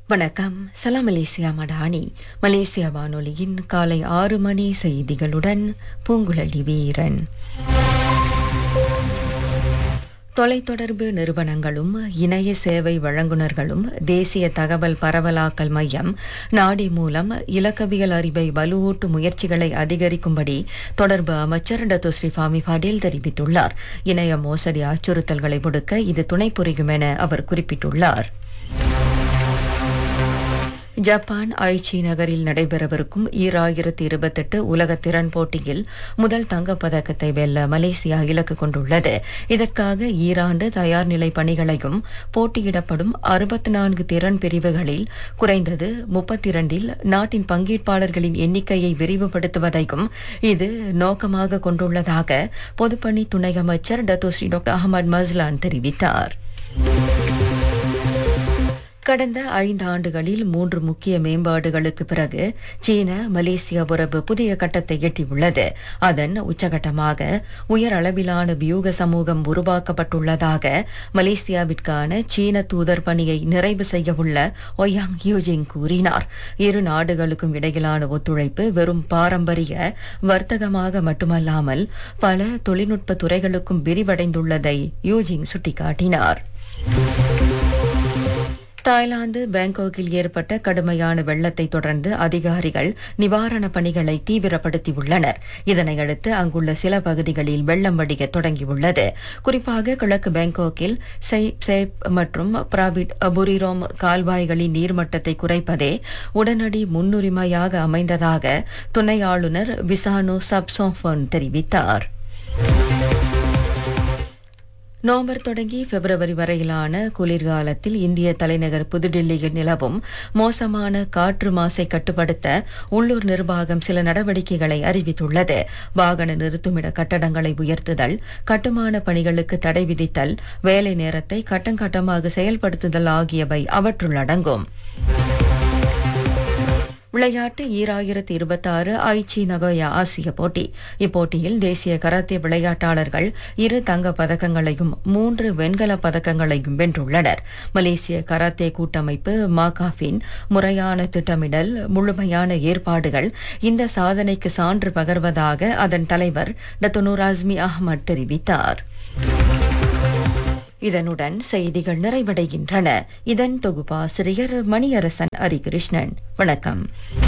வணக்கம் சலாம் Malaysia Madani Malaysia வானொலியின் காலை ஆறு மணி செய்திகளுடன் பூங்குழலி வீரன் தொலைத்தொடர்பு நிறுவனங்களும் இணைய சேவை வழங்குனர்களும் தேசிய தகவல் பரவலாக்கல் மையம் நாடி மூலம் இலக்கவியல் அறிவை வலுவூட்டும் முயற்சிகளை அதிகரிக்கும்படி தொடர்பு அமைச்சர் டத்து ஸ்ரீஃபாமி பாடேல் தெரிவித்துள்ளார் இணைய மோசடி அச்சுறுத்தல்களை ஒடுக்க இது துணை புரியும் என அவர் குறிப்பிட்டுள்ளார் ஜப்பான் ஐச்சி நகரில் நடைபெறவிருக்கும் ஈராயிரத்தி இருபத்தெட்டு உலக திறன் போட்டியில் முதல் தங்கப் பதக்கத்தை வெல்ல மலேசியா இலக்கு கொண்டுள்ளது இதற்காக ஈராண்டு தயார்நிலை பணிகளையும் போட்டியிடப்படும் அறுபத்தி நான்கு திறன் பிரிவுகளில் குறைந்தது முப்பத்தி இரண்டில் நாட்டின் பங்கேற்பாளர்களின் எண்ணிக்கையை விரிவுபடுத்துவதையும் இது நோக்கமாக கொண்டுள்ளதாக பொதுப்பணி துணை அமைச்சர் டத்தோஸ்ரீ டாக்டர் அகமது மஸ்லான் தெரிவித்தார் கடந்த ஐந்து ஆண்டுகளில் மூன்று முக்கிய மேம்பாடுகளுக்கு பிறகு சீன மலேசிய உறவு புதிய கட்டத்தை எட்டியுள்ளது அதன் உச்சகட்டமாக உயர் அளவிலான வியூக சமூகம் உருவாக்கப்பட்டுள்ளதாக மலேசியாவிற்கான சீன தூதர் பணியை நிறைவு செய்யவுள்ள ஒயாங் யூஜிங் கூறினார் இரு நாடுகளுக்கும் இடையிலான ஒத்துழைப்பு வெறும் பாரம்பரிய வர்த்தகமாக மட்டுமல்லாமல் பல தொழில்நுட்ப துறைகளுக்கும் விரிவடைந்துள்ளதை யூஜிங் சுட்டிக்காட்டினார் தாய்லாந்து பாங்காக்கில் ஏற்பட்ட கடுமையான வெள்ளத்தை தொடர்ந்து அதிகாரிகள் நிவாரணப் பணிகளை தீவிரப்படுத்தியுள்ளனர் இதனையடுத்து அங்குள்ள சில பகுதிகளில் வெள்ளம் வடிய தொடங்கியுள்ளது குறிப்பாக கிழக்கு பாங்காக்கில் சேப் மற்றும் பிராவிட் புரிரோம் கால்வாய்களின் நீர்மட்டத்தை குறைப்பதே உடனடி முன்னுரிமையாக அமைந்ததாக துணை ஆளுநர் விசானு சப்சோஃபோன் தெரிவித்தார் நவம்பர் தொடங்கி பிப்ரவரி வரையிலான குளிர்காலத்தில் இந்திய தலைநகர் புதுடில்லியில் நிலவும் மோசமான காற்று மாசை கட்டுப்படுத்த உள்ளூர் நிர்வாகம் சில நடவடிக்கைகளை அறிவித்துள்ளது வாகன நிறுத்துமிட கட்டடங்களை உயர்த்துதல் கட்டுமான பணிகளுக்கு தடை விதித்தல் வேலை நேரத்தை கட்டங்கட்டமாக செயல்படுத்துதல் ஆகியவை அவற்றுள் அடங்கும் விளையாட்டு ஈராயிரத்தி இருபத்தாறு ஐச்சி நகோயா ஆசிய போட்டி இப்போட்டியில் தேசிய கராத்தே விளையாட்டாளர்கள் இரு தங்கப் பதக்கங்களையும் மூன்று வெண்கலப் பதக்கங்களையும் வென்றுள்ளனர் மலேசிய கராத்தே கூட்டமைப்பு மாகாஃபின் முறையான திட்டமிடல் முழுமையான ஏற்பாடுகள் இந்த சாதனைக்கு சான்று பகர்வதாக அதன் தலைவர் டத்துனூர் அஸ்மி அஹ்மத் தெரிவித்தார் இதனுடன் செய்திகள் நிறைவடைகின்றன இதன் தொகுப்பாசிரியர் மணியரசன் ஹரிகிருஷ்ணன் வணக்கம்